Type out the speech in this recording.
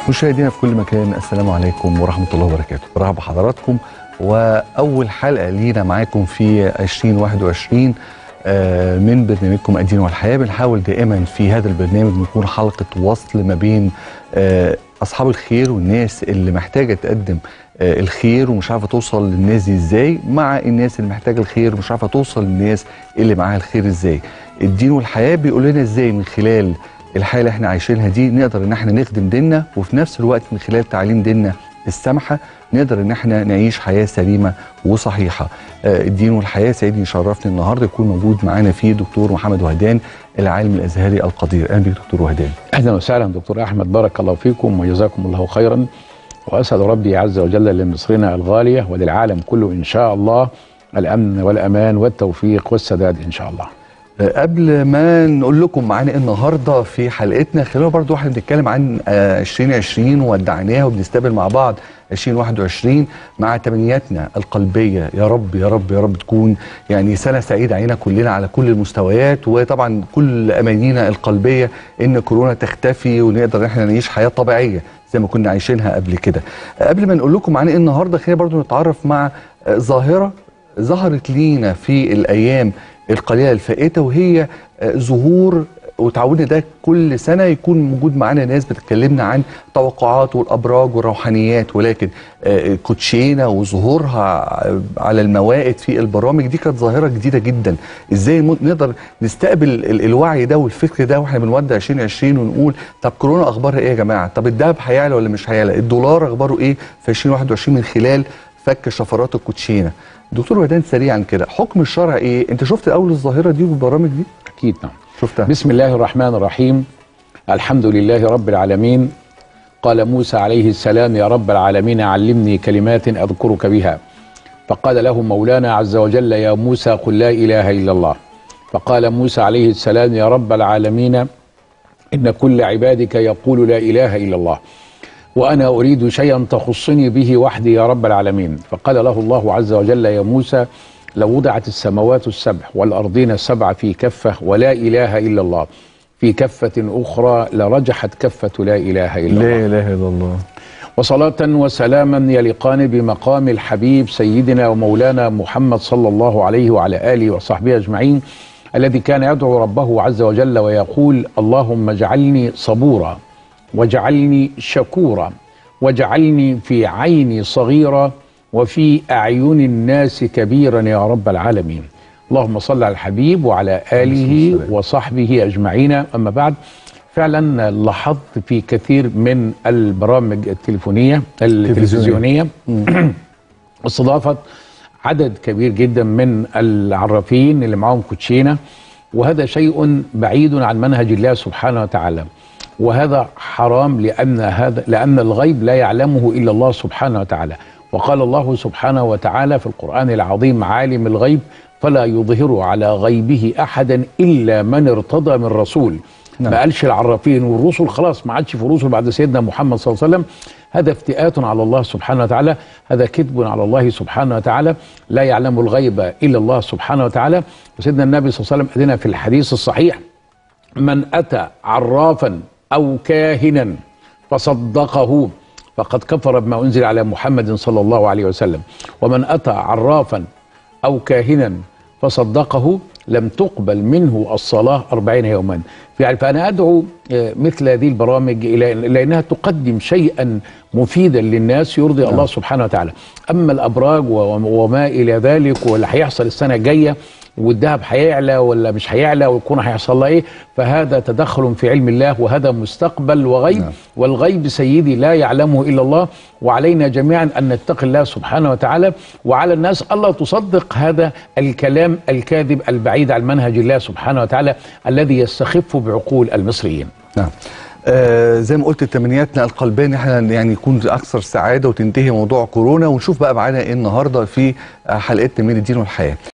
مشاهدينا في كل مكان السلام عليكم ورحمة الله وبركاته برحب بحضراتكم وأول حلقة لينا معاكم في 2021 آه، من برنامجكم الدين والحياة بنحاول دائما في هذا البرنامج نكون حلقة وصل ما بين آه، أصحاب الخير والناس اللي محتاجة تقدم آه، الخير ومش عارفة توصل للناس دي ازاي مع الناس اللي محتاجة الخير ومش عارفة توصل للناس اللي معاها الخير ازاي الدين والحياة بيقول لنا ازاي من خلال الحياه اللي احنا عايشينها دي نقدر ان احنا نخدم ديننا وفي نفس الوقت من خلال تعليم ديننا السمحه نقدر ان احنا نعيش حياه سليمه وصحيحه. آه، الدين والحياه سيدني يشرفني النهارده يكون موجود معانا فيه دكتور محمد وهدان العالم الازهري القدير. اهلا بك دكتور وهدان. اهلا وسهلا دكتور احمد بارك الله فيكم وجزاكم الله خيرا واسال ربي عز وجل لمصرنا الغاليه وللعالم كله ان شاء الله الامن والامان والتوفيق والسداد ان شاء الله. آه، قبل ما نقول لكم معانا إيه النهارده في حلقتنا خلينا برضو احنا بنتكلم عن آه، 2020 ودعناها وبنستقبل مع بعض 2021 مع تمنياتنا القلبيه يا رب يا رب يا رب تكون يعني سنه سعيده علينا كلنا على كل المستويات وطبعا كل امانينا القلبيه ان كورونا تختفي ونقدر ان احنا نعيش حياه طبيعيه زي ما كنا عايشينها قبل كده. آه، قبل ما نقول لكم معانا إيه النهارده خلينا برضو نتعرف مع آه، ظاهره ظهرت لينا في الايام القليله الفائته وهي آه، ظهور وتعودنا ده كل سنه يكون موجود معانا ناس بتتكلمنا عن توقعات والابراج والروحانيات ولكن آه، كوتشينا وظهورها على الموائد في البرامج دي كانت ظاهره جديده جدا ازاي م- نقدر نستقبل ال- الوعي ده والفكر ده واحنا بنودع 2020 ونقول طب كورونا اخبارها ايه يا جماعه طب الذهب هيعلى ولا مش هيعلى الدولار اخباره ايه في 2021 من خلال فك شفرات الكوتشينه دكتور ودان سريعا كده حكم الشرع ايه انت شفت اول الظاهره دي والبرامج دي اكيد نعم. شفتها بسم الله الرحمن الرحيم الحمد لله رب العالمين قال موسى عليه السلام يا رب العالمين علمني كلمات اذكرك بها فقال له مولانا عز وجل يا موسى قل لا اله الا الله فقال موسى عليه السلام يا رب العالمين ان كل عبادك يقول لا اله الا الله وانا اريد شيئا تخصني به وحدي يا رب العالمين فقال له الله عز وجل يا موسى لو وضعت السماوات السبع والارضين السبع في كفه ولا اله الا الله في كفه اخرى لرجحت كفه لا اله الا الله لا اله الا الله وصلاة وسلاما يليقان بمقام الحبيب سيدنا ومولانا محمد صلى الله عليه وعلى آله وصحبه أجمعين الذي كان يدعو ربه عز وجل ويقول اللهم اجعلني صبورا واجعلني شكورا واجعلني في عيني صغيرا وفي أعين الناس كبيرا يا رب العالمين اللهم صل على الحبيب وعلى آله والسلام. وصحبه أجمعين أما بعد فعلا لاحظت في كثير من البرامج التليفونية التلفزيونية استضافت عدد كبير جدا من العرافين اللي معاهم كوتشينه وهذا شيء بعيد عن منهج الله سبحانه وتعالى وهذا حرام لان هذا لان الغيب لا يعلمه الا الله سبحانه وتعالى وقال الله سبحانه وتعالى في القران العظيم عالم الغيب فلا يظهر على غيبه احدا الا من ارتضى من رسول نعم. ما قالش العرافين والرسل خلاص ما عادش في رسل بعد سيدنا محمد صلى الله عليه وسلم هذا افتئات على الله سبحانه وتعالى هذا كذب على الله سبحانه وتعالى لا يعلم الغيب الا الله سبحانه وتعالى وسيدنا النبي صلى الله عليه وسلم أذن في الحديث الصحيح من اتى عرافا او كاهنا فصدقه فقد كفر بما انزل على محمد صلى الله عليه وسلم ومن اتى عرافا او كاهنا فصدقه لم تقبل منه الصلاه أربعين يوما يعني فانا ادعو آه، مثل هذه البرامج الى إلى انها تقدم شيئا مفيدا للناس يرضي الله سبحانه وتعالى اما الابراج و- وما الى ذلك واللي هيحصل السنه الجايه والذهب هيعلى ولا مش هيعلى ويكون هيحصل لها ايه فهذا تدخل في علم الله وهذا مستقبل وغيب نعم. والغيب سيدي لا يعلمه الا الله وعلينا جميعا ان نتقي الله سبحانه وتعالى وعلى الناس الا تصدق هذا الكلام الكاذب البعيد عن منهج الله سبحانه وتعالى الذي يستخف بعقول المصريين. نعم آه زي ما قلت تمنياتنا القلبيه ان احنا يعني يكون اكثر سعاده وتنتهي موضوع كورونا ونشوف بقى معانا ايه النهارده في آه، حلقتنا من الدين والحياه